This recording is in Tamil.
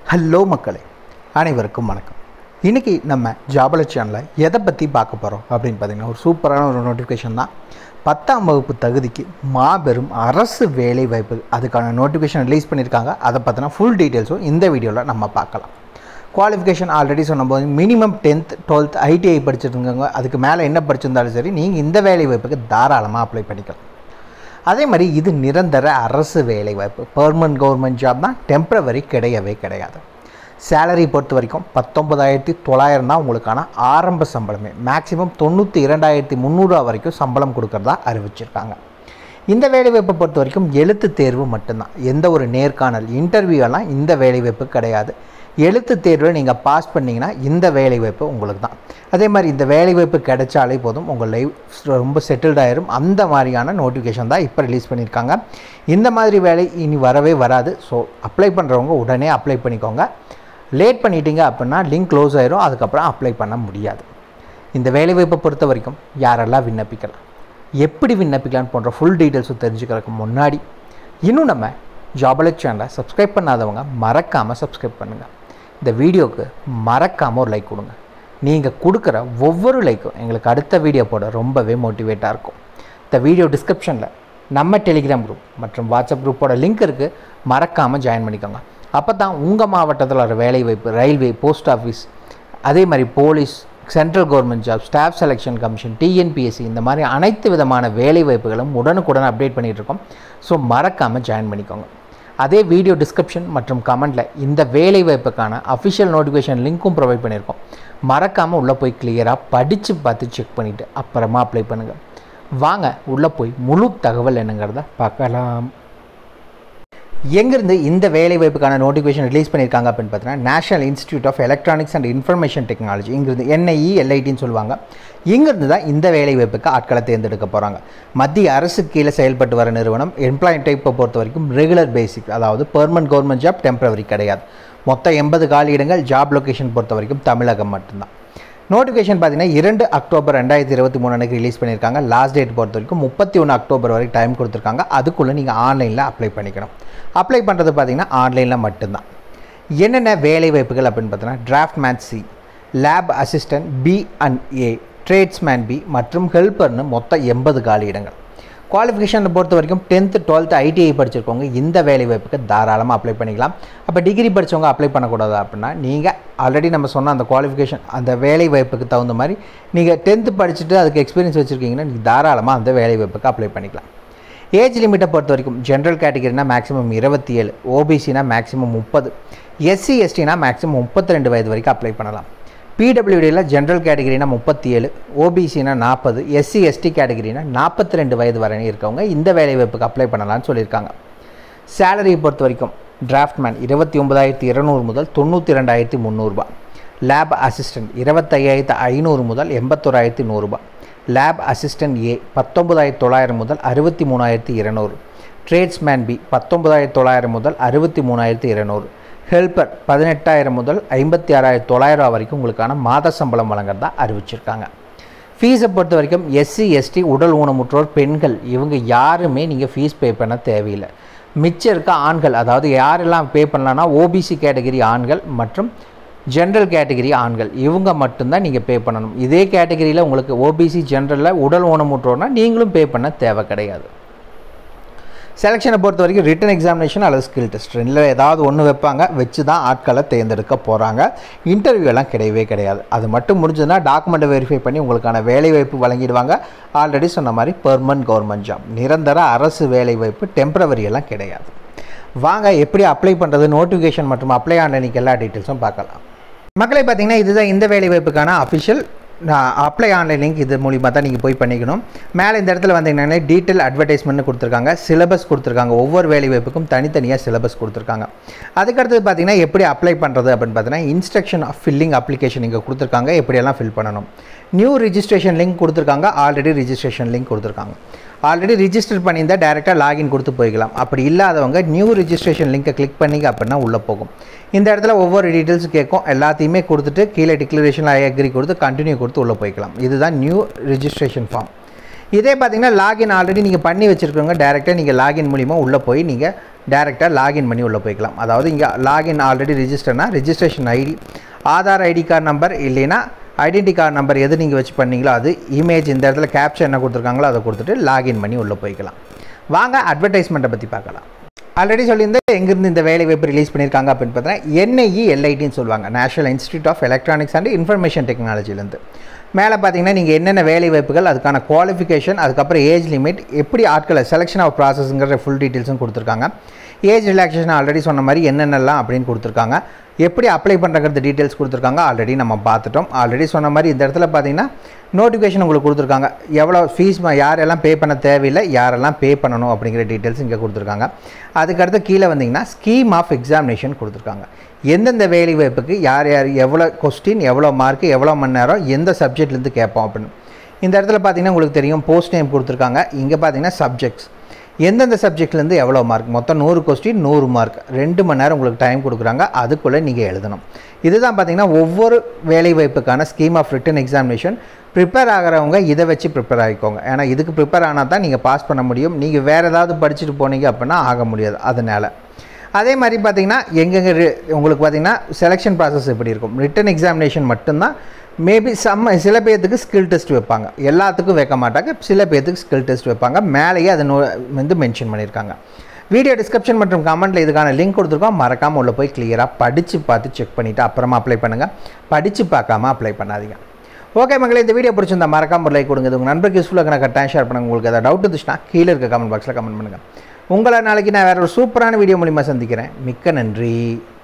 ஹலோ மக்களே அனைவருக்கும் வணக்கம் இன்றைக்கி நம்ம ஜாபல சேனலில் எதை பற்றி பார்க்க போகிறோம் அப்படின்னு பார்த்தீங்கன்னா ஒரு சூப்பரான ஒரு நோட்டிஃபிகேஷன் தான் பத்தாம் வகுப்பு தகுதிக்கு மாபெரும் அரசு வேலை வாய்ப்பு அதுக்கான நோட்டிஃபிகேஷன் ரிலீஸ் பண்ணியிருக்காங்க அதை பற்றின ஃபுல் டீட்டெயில்ஸும் இந்த வீடியோவில் நம்ம பார்க்கலாம் குவாலிஃபிகேஷன் ஆல்ரெடி சொன்னபோது மினிமம் டென்த் டுவெல்த் ஐடிஐ படிச்சிருக்கவங்க அதுக்கு மேலே என்ன படிச்சிருந்தாலும் சரி நீங்கள் இந்த வேலை வாய்ப்புக்கு தாராளமாக அப்ளை பண்ணிக்கலாம் அதே மாதிரி இது நிரந்தர அரசு வேலை வாய்ப்பு பெர்மனன்ட் கவர்மெண்ட் ஜாப் தான் டெம்ப்ரவரி கிடையவே கிடையாது சேலரி பொறுத்த வரைக்கும் பத்தொம்பதாயிரத்தி தொள்ளாயிரம் தான் உங்களுக்கான ஆரம்ப சம்பளமே மேக்ஸிமம் தொண்ணூற்றி இரண்டாயிரத்தி முந்நூறுரூவா வரைக்கும் சம்பளம் கொடுக்கறதா அறிவிச்சிருக்காங்க இந்த வேலைவாய்ப்பை பொறுத்த வரைக்கும் எழுத்து தேர்வு மட்டும்தான் எந்த ஒரு நேர்காணல் இன்டர்வியூ எல்லாம் இந்த வேலைவாய்ப்பு கிடையாது எழுத்து தேர்வில் நீங்கள் பாஸ் பண்ணிங்கன்னா இந்த வேலைவாய்ப்பு உங்களுக்கு தான் அதே மாதிரி இந்த வேலைவாய்ப்பு கிடைச்சாலே போதும் உங்கள் லைஃப் ரொம்ப செட்டில்ட் ஆயிரும் அந்த மாதிரியான நோட்டிஃபிகேஷன் தான் இப்போ ரிலீஸ் பண்ணியிருக்காங்க இந்த மாதிரி வேலை இனி வரவே வராது ஸோ அப்ளை பண்ணுறவங்க உடனே அப்ளை பண்ணிக்கோங்க லேட் பண்ணிட்டீங்க அப்படின்னா லிங்க் க்ளோஸ் ஆயிரும் அதுக்கப்புறம் அப்ளை பண்ண முடியாது இந்த வேலைவாய்ப்பை பொறுத்த வரைக்கும் யாரெல்லாம் விண்ணப்பிக்கலாம் எப்படி விண்ணப்பிக்கலாம்னு போன்ற ஃபுல் டீட்டெயில்ஸும் தெரிஞ்சுக்கிறதுக்கு முன்னாடி இன்னும் நம்ம ஜாபலெட் சேனலை சப்ஸ்கிரைப் பண்ணாதவங்க மறக்காமல் சப்ஸ்கிரைப் பண்ணுங்கள் இந்த வீடியோவுக்கு மறக்காமல் ஒரு லைக் கொடுங்க நீங்கள் கொடுக்குற ஒவ்வொரு லைக்கும் எங்களுக்கு அடுத்த வீடியோ போட ரொம்பவே மோட்டிவேட்டாக இருக்கும் இந்த வீடியோ டிஸ்கிரிப்ஷனில் நம்ம டெலிகிராம் குரூப் மற்றும் வாட்ஸ்அப் குரூப்போட லிங்க் இருக்குது மறக்காமல் ஜாயின் பண்ணிக்கோங்க அப்போ தான் உங்கள் மாவட்டத்தில் வர வேலை வாய்ப்பு ரயில்வே போஸ்ட் ஆஃபீஸ் அதே மாதிரி police central government job staff selection commission TNPSC இந்த மாதிரி அனைத்து விதமான வேலை வாய்ப்புகளும் உடனுக்குடன் அப்டேட் பண்ணிகிட்டு இருக்கோம் ஸோ மறக்காமல் ஜாயின் பண்ணிக்கோங்க அதே வீடியோ டிஸ்கிரிப்ஷன் மற்றும் கமெண்டில் இந்த வேலை வாய்ப்புக்கான அஃபிஷியல் நோட்டிஃபிகேஷன் லிங்க்கும் ப்ரொவைட் பண்ணியிருக்கோம் மறக்காமல் உள்ளே போய் கிளியராக படித்து பார்த்து செக் பண்ணிவிட்டு அப்புறமா அப்ளை பண்ணுங்கள் வாங்க உள்ளே போய் முழு தகவல் என்னங்கிறத பார்க்கலாம் எங்கேருந்து இந்த வேலை வாய்ப்புக்கான நோட்டிஃபிகேஷன் ரிலீஸ் பண்ணியிருக்காங்க அப்படின்னு பார்த்தீங்கன்னா national institute of electronics and information technology இங்கிருந்து என்ஐஇ எல்ஐடின்னு சொல்லுவாங்க இங்கிருந்து தான் இந்த வேலை வாய்ப்புக்கு ஆட்களை தேர்ந்தெடுக்க போகிறாங்க மத்திய அரசு கீழே செயல்பட்டு வர நிறுவனம் எம்ப்ளாய் டைப்பை பொறுத்த வரைக்கும் ரெகுலர் பேசிக் அதாவது பெர்மனன்ட் கவர்மெண்ட் ஜாப் டெம்பரவரி கிடையாது மொத்தம் எண்பது காலியிடங்கள் ஜாப் லொக்கேஷன் பொறுத்த வரைக்கும் தமிழகம் மட்டும்தான் நோட்டிஃபிகேஷன் பார்த்தீங்கன்னா இரண்டு அக்டோபர் ரெண்டாயிரத்தி இருபத்தி மூணு அன்றைக்கி ரிலீஸ் பண்ணியிருக்காங்க லாஸ்ட் டேட் பொறுத்த வரைக்கும் முப்பத்தி ஒன்று அக்டோபர் வரைக்கும் டைம் கொடுத்துருக்காங்க அதுக்குள்ளே நீங்கள் ஆன்லைனில் அப்ளை பண்ணிக்கணும் அப்ளை பண்ணுறது பார்த்தீங்கன்னா ஆன்லைனில் மட்டும்தான் என்னென்ன வேலை வாய்ப்புகள் அப்படின்னு பார்த்தீங்கன்னா draughtsman C lab assistant B and A tradesman B மற்றும் ஹெல்ப்பர்னு மொத்தம் எண்பது காலி இடங்கள் குவாலிஃபிகேஷனை பொறுத்த வரைக்கும் டென்த்து டுவெல்த்து ஐடிஐ படிச்சிருக்கவங்க இந்த வேலை வாய்ப்புக்கு தாராளமாக அப்ளை பண்ணிக்கலாம் அப்போ டிகிரி படித்தவங்க அப்ளை பண்ணக்கூடாது அப்படின்னா நீங்கள் ஆல்ரெடி நம்ம சொன்ன அந்த குவாலிஃபிகேஷன் அந்த வேலை வாய்ப்புக்கு தகுந்த மாதிரி நீங்கள் டென்த்து படிச்சுட்டு அதுக்கு எக்ஸ்பீரியன்ஸ் வச்சுருக்கீங்கன்னா நீங்கள் தாராளமாக அந்த வேலை வாய்ப்புக்கு அப்ளை பண்ணிக்கலாம் ஏஜ் லிமிட்டை பொறுத்த வரைக்கும் ஜென்ரல் கேட்டகரினா மேக்ஸிமம் இருபத்தி ஏழு ஓபிசினா மேக்ஸிமம் முப்பது எஸ்சி எஸ்டினா மேக்ஸிமம் முப்பத்தி ரெண்டு வயது வரைக்கும் அப்ளை பண்ணலாம் பிடபிள்யூடியில் ஜென்ரல் கேட்டகரினா முப்பத்தி ஏழு ஓபிசினா நாற்பது எஸ்சி எஸ்டி கேட்டகரினா நாற்பத்தி ரெண்டு வயது வரை இருக்கவங்க இந்த வேலைவாய்ப்புக்கு அப்ளை பண்ணலாம்னு சொல்லியிருக்காங்க சேலரியை பொறுத்த வரைக்கும் டிராஃப்ட்மேன் இருபத்தி ஒன்பதாயிரத்தி இருநூறு முதல் தொண்ணூற்றி ரெண்டாயிரத்தி முந்நூறுபா லேப் அசிஸ்டன்ட் இருபத்தையாயிரத்து ஐநூறு முதல் எண்பத்தோராயிரத்தி நூறுரூபா லேப் அசிஸ்டன்ட் ஏ பத்தொம்பதாயிரத்தி தொள்ளாயிரம் முதல் அறுபத்தி மூணாயிரத்தி இருநூறு ட்ரேட்ஸ்மேன் பி பத்தொம்பதாயிரத்தி தொள்ளாயிரம் முதல் அறுபத்தி மூணாயிரத்தி இருநூறு ஹெல்ப்பர் பதினெட்டாயிரம் முதல் ஐம்பத்தி ஆறாயிரத்தி தொள்ளாயிரம் வரைக்கும் உங்களுக்கான மாத சம்பளம் வழங்குறதா அறிவிச்சிருக்காங்க ஃபீஸை பொறுத்த வரைக்கும் எஸ்சி எஸ்டி உடல் ஊனமுற்றோர் பெண்கள் இவங்க யாருமே நீங்கள் ஃபீஸ் பே பண்ண தேவையில்லை மிச்சம் இருக்க ஆண்கள் அதாவது யாரெல்லாம் பே பண்ணலான்னா ஓபிசி கேட்டகரி ஆண்கள் மற்றும் ஜென்ரல் கேட்டகரி ஆண்கள் இவங்க மட்டும்தான் நீங்கள் பே பண்ணணும் இதே கேட்டகரியில் உங்களுக்கு ஓபிசி ஜென்ரலில் உடல் ஊனமுற்றோர்னா நீங்களும் பே பண்ண தேவை கிடையாது செலெக்ஷனை பொறுத்த வரைக்கும் ரிட்டன் எக்ஸாமினேஷன் அல்லது ஸ்கில் டெஸ்ட் ரெண்டில் ஏதாவது ஒன்று வைப்பாங்க வச்சு தான் ஆட்களை தேர்ந்தெடுக்க போகிறாங்க இன்டர்வியூலாம் கிடையவே கிடையாது அது மட்டும் முடிஞ்சதுன்னா டாக்குமெண்ட்டை வெரிஃபை பண்ணி உங்களுக்கான வேலைவாய்ப்பு வழங்கிடுவாங்க ஆல்ரெடி சொன்ன மாதிரி பெர்மனன்ட் கவர்மெண்ட் ஜாப் நிரந்தர அரசு வேலைவாய்ப்பு டெம்பரவரி எல்லாம் கிடையாது வாங்க எப்படி அப்ளை பண்ணுறது நோட்டிஃபிகேஷன் மற்றும் அப்ளை ஆன்லைனுக்கு எல்லா டீட்டெயில்ஸும் பார்க்கலாம் மக்களை பார்த்தீங்கன்னா இதுதான் இந்த வேலைவாய்ப்புக்கான அஃபிஷியல் அப்ளை ஆன்லைன் லிங்க் இது மூலிமா தான் நீங்கள் போய் பண்ணிக்கணும் மேலே இந்த இடத்துல வந்தீங்கன்னா டீட்டெயில் அட்வர்டைஸ்மெண்ட் கொடுத்துருக்காங்க சிலபஸ் கொடுத்துருக்காங்க ஒவ்வொரு வேலை வாய்ப்புக்கும் தனித்தனியாக சிலபஸ் கொடுத்துருக்காங்க அதுக்கடுத்தது பார்த்தீங்கன்னா எப்படி அப்ளை பண்ணுறது அப்படின்னு பார்த்தீங்கன்னா இன்ஸ்ட்ரக்ஷன் ஆஃப் ஃபில்லிங் அப்ளிகேஷன் இங்கே கொடுத்துருக்காங்க எப்படியெல்லாம் ஃபில் பண்ணணும் நியூ ரிஜிஸ்ட்ரேஷன் லிங்க் கொடுத்துருக்காங்க ஆல்ரெடி ரிஜிஸ்ட்ரேஷன் லிங்க் கொடுத்துருக்காங்க ஆல்ரெடி ரிஜிஸ்டர் பண்ணியிருந்தால் டேரெக்டாக லாகின் கொடுத்து போய்க்கலாம் அப்படி இல்லாதவங்க நியூ ரிஜிஸ்ட்ரேஷன் லிங்கை கிளிக் பண்ணிங்க அப்படின்னா உள்ளே போகும் இந்த இடத்துல ஒவ்வொரு டீட்டெயில்ஸ் கேட்கும் எல்லாத்தையுமே கொடுத்துட்டு கீழே டிக்ளரேஷன் ஐ அக்ரி கொடுத்து கண்டினியூ கொடுத்து உள்ளே போய்க்கலாம் இதுதான் நியூ ரிஜிஸ்ட்ரேஷன் ஃபார்ம் இதே பார்த்தீங்கன்னா லாகின் ஆல்ரெடி நீங்கள் பண்ணி வச்சுருக்கவங்க டேரெக்டாக நீங்கள் லாகின் மூலிமா உள்ளே போய் நீங்கள் டேரெக்டாக லாகின் பண்ணி உள்ளே போய்க்கலாம் அதாவது இங்கே லாகின் ஆல்ரெடி ரிஜிஸ்டர்னா registration ID Aadhaar ID card number இல்லைன்னா ஐடென்டி கார்டு நம்பர் எது நீங்கள் வச்சு பண்ணீங்களோ அது இமேஜ் இந்த இடத்துல கேப்சர் என்ன கொடுத்துருக்காங்களோ அதை கொடுத்துட்டு லாகின் பண்ணி உள்ளே போய்க்கலாம் வாங்க அட்வர்டைஸ்மெண்ட்டை பற்றி பார்க்கலாம் ஆல்ரெடி சொல்லியிருந்தேன் எங்கேருந்து இந்த வேலை வாய்ப்பு ரிலீஸ் பண்ணியிருக்காங்க அப்படின்னு பார்த்தீங்கன்னா என்ஐஇ எல்ஐடின்னு சொல்லுவாங்க national institute of electronics and information டெக்னாலஜிலேருந்து மேலே பார்த்தீங்கன்னா நீங்கள் என்னென்ன வேலை வாய்ப்புகள் அதுக்கான குவாலிஃபிகேஷன் அதுக்கப்புறம் ஏஜ் லிமிட் எப்படி ஆட்களை செலெக்ஷன் ஆஃப் ப்ராசஸ்ங்கிற ஃபுல் டீட்டெயில்ஸும் கொடுத்துருக்காங்க ஏஜ் ரிலாக்ஸேஷன் ஆல்ரெடி சொன்ன மாதிரி என்னென்னலாம் அப்படின்னு கொடுத்துருக்காங்க எப்படி அப்ளை பண்ணுறங்கிறது டீட்டெயில்ஸ் கொடுத்துருக்காங்க ஆல்ரெடி நம்ம பார்த்துட்டோம் ஆல்ரெடி சொன்ன மாதிரி இந்த இடத்துல பார்த்தீங்கன்னா நோட்டிஃபிகேஷன் உங்களுக்கு கொடுத்துருக்காங்க எவ்வளோ ஃபீஸ் யாரெல்லாம் பே பண்ண தேவையில்லை யாரெல்லாம் பே பண்ணணும் அப்படிங்கிற டீட்டெயில்ஸ் இங்கே கொடுத்துருக்காங்க அதுக்கடுத்து கீழே வந்தீங்கன்னா ஸ்கீம் ஆஃப் எக்ஸாமினேஷன் கொடுத்துருக்காங்க எந்தெந்த வேலை வாய்ப்புக்கு யார் யார் எவ்வளோ கொஸ்டின் எவ்வளோ மார்க் எவ்வளோ மணி நேரம் எந்த சப்ஜெக்ட்லேருந்து கேட்போம் அப்படின்னு இந்த இடத்துல பார்த்தீங்கன்னா உங்களுக்கு தெரியும் போஸ்ட் நேம் கொடுத்துருக்காங்க இங்கே பார்த்தீங்கன்னா சப்ஜெக்ட்ஸ் எந்தெந்த சப்ஜெக்ட்லேருந்து எவ்வளோ மார்க் மொத்தம் நூறு கொஸ்டின் நூறு மார்க் ரெண்டு மணி நேரம் உங்களுக்கு டைம் கொடுக்குறாங்க அதுக்குள்ளே நீங்கள் எழுதணும் இதுதான் பார்த்தீங்கன்னா ஒவ்வொரு வேலை வாய்ப்புக்கான scheme of written examination prepare ஆகிறவங்க இதை வச்சு ப்ரிப்பேர் ஆகிக்கோங்க ஏன்னா இதுக்கு ப்ரிப்பேர் ஆனால் தான் நீங்கள் பாஸ் பண்ண முடியும் நீங்கள் வேறு ஏதாவது படிச்சுட்டு போனீங்க அப்படின்னா ஆக முடியாது அதனால் அதே மாதிரி பார்த்தீங்கன்னா எங்கெங்கே உங்களுக்கு பார்த்தீங்கன்னா செலெக்ஷன் ப்ராசஸ் எப்படி இருக்கும் ரிட்டன் எக்ஸாமினேஷன் மட்டும்தான் மேபி சம்ம சில பேர்த்துக்கு ஸ்கில் டெஸ்ட் வைப்பாங்க எல்லாத்துக்கும் வைக்க மாட்டாங்க சில பேர்த்துக்கு ஸ்கில் டெஸ்ட் வைப்பாங்க மேலேயே அதை நோ- வந்து மென்ஷன் பண்ணியிருக்காங்க வீடியோ டிஸ்கிரிப்ஷன் மற்றும் கமெண்ட்டில் இதுக்கான லிங்க் கொடுத்துருக்கோம் மறக்காமல் உள்ள போய் கிளியராக படித்து பார்த்து செக் பண்ணிவிட்டு அப்புறமா அப்ளை பண்ணுங்கள் படித்து பார்க்காம அப்ளை பண்ணாதீங்க ஓகே மகளே இந்த வீடியோ பிடிச்சிருந்தா மறக்காம ஒரு லைக் கொடுங்க இது உங்கள் நண்பருக்கு யூஸ்ஃபுல்லாக நான் கட்டாயம் ஷேர் பண்ணுங்க உங்களுக்கு ஏதாவது டவுட் இருந்துச்சுன்னா கீழே இருக்க கமெண்ட் பாக்ஸில் கமெண்ட் பண்ணுங்கள் உங்களை நாளைக்கு நான் வேறு ஒரு சூப்பரான வீடியோ மூலிமா சந்திக்கிறேன் மிக்க நன்றி